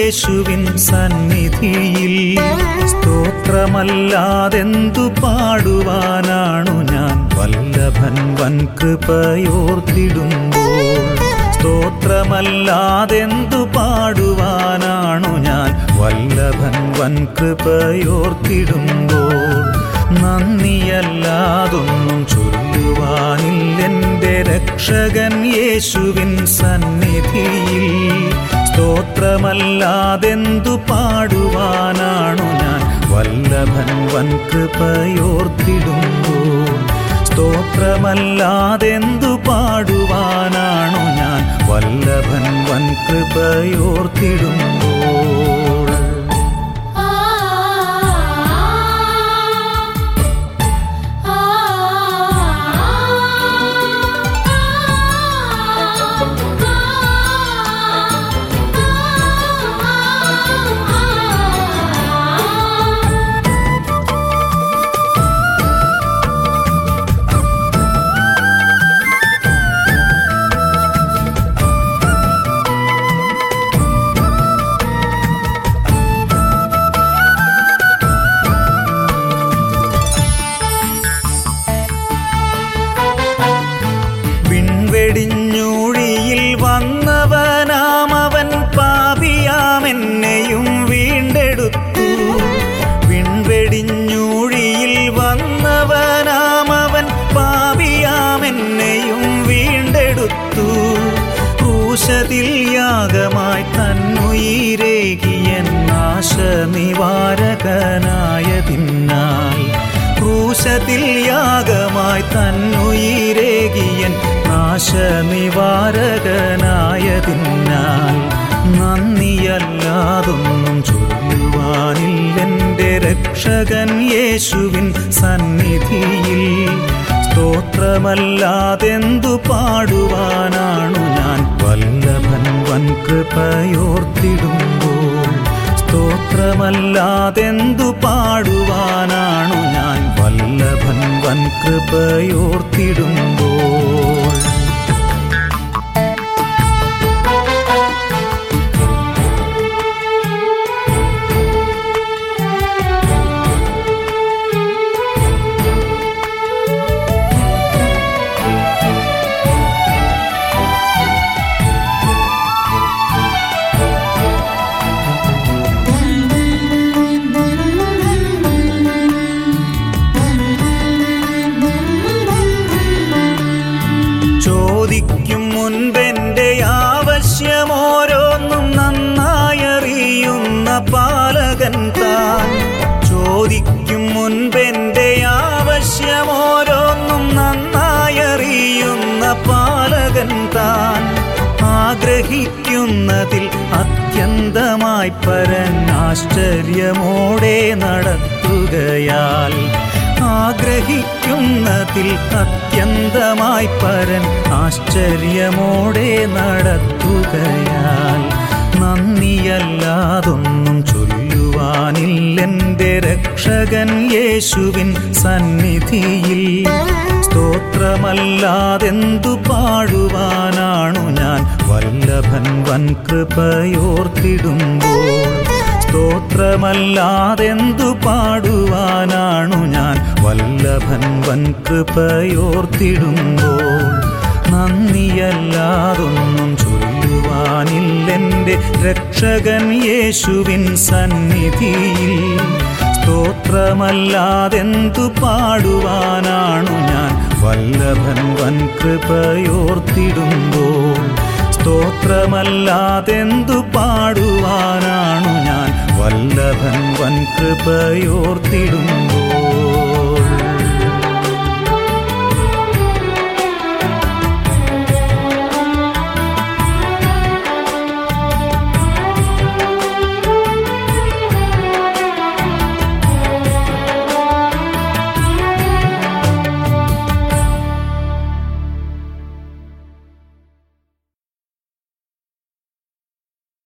യേശുവിൻ സന്നിധിയിൽ സ്തോത്രമല്ലാതെന്തു പാടുവാനാണു ഞാൻ വല്ലഭൻ വൻ കൃപയോർത്തിടുമ്പോൾ സ്തോത്രമല്ലാതെന്തു പാടുവാനാണു ഞാൻ വല്ലഭൻ വൻ കൃപയോർത്തിടുമ്പോൾ നന്ദിയല്ലാതൊന്നും ചൊല്ലുവാനില്ലെന്റെ രക്ഷകൻ യേശുവിൻ സന്നിധിയിൽ സ്തോത്രമല്ലാതെന്തു പാടുവാനാണു ഞാൻ വല്ലഭൻ വൻ കൃപയോർത്തിടുമ്പോൾ സ്തോത്രമല്ലാതെന്തു പാടുവാനാണു ഞാൻ വല്ലഭൻ വൻ കൃപയോർത്തിടുമ്പോൾ ആ ആ ആ വിൺവെടിഞ്ഞൂഴിയിൽ വന്നവനാമവൻ പാപിയാമെന്നെയും വീണ്ടെടുത്തു വിൺവെടിഞ്ഞൂഴിയിൽ വന്നവനാമവൻ പാപിയാമെന്നെയും വീണ്ടെടുത്തു ക്രൂശതിൽ യാഗമായി തന്നുയിരേകിയൻ നാശ നിവാരകനായതിനാൽ ക്രൂശത്തിൽ യാഗമായി തന്നുയിരേകിയൻ നാശനിവാരകനായതിനാൽ നന്ദിയല്ലാതൊന്നും ചൊല്ലുവാനില്ലെന്റെ രക്ഷകൻ യേശുവിൻ സന്നിധിയിൽ സ്തോത്രമല്ലാതെന്തു പാടുവാനാണു ഞാൻ വല്ലഭൻ വൻ കൃപയോർത്തിടുമ്പോൾ സ്തോത്രമല്ലാതെന്തു പാടുവാനാണു ഞാൻ വല്ലഭൻ വൻ കൃപയോർത്തിടുമ്പോൾ ചോദിക്കും മുൻപെന്റെ ആവശ്യമോരോന്നും നന്നായറിയുന്ന പാലകൻ താൻ ചോദിക്കും മുൻപെന്റെ ആവശ്യമോരോന്നും നന്നായറിയുന്ന പാലകൻ താൻ ആഗ്രഹിക്കുന്നതിൽ അത്യന്തമായി പരൻ ആശ്ചര്യമോടെ നടത്തുകയാൽ ആഗ്രഹിക്കുന്നതിൽ അത്യന്തമായി പരൻ ആശ്ചര്യമോടെ നടത്തുകയാൽ നന്ദിയല്ലാതൊന്നും ചൊല്ലുവാനില്ലെന്റെ രക്ഷകൻ യേശുവിൻ സന്നിധിയിൽ സ്തോത്രമല്ലാതെന്തു പാടുവാനാണു ഞാൻ വല്ലഭൻ വൻ കൃപയോർത്തിടുമ്പോൾ സ്തോത്രമല്ലാതെന്തു പാടുവാനാണു ഞാൻ വല്ലഭൻ വൻ കൃപയോർത്തിടുമ്പോൾ നന്ദിയല്ലാതൊന്നും ചൊല്ലുവാനില്ലെന്റെ രക്ഷകൻ യേശുവിൻ സന്നിധിയിൽ സ്തോത്രമല്ലാതെന്തു പാടുവാനാണു ഞാൻ വല്ലഭൻ വൻ കൃപയോർത്തിടുമ്പോൾ സ്തോത്രമല്ലാതെന്തു പാടുവാനാണു ഞാൻ വല്ലഭൻ വൻ കൃപയോർത്തിടുമ്പോൾ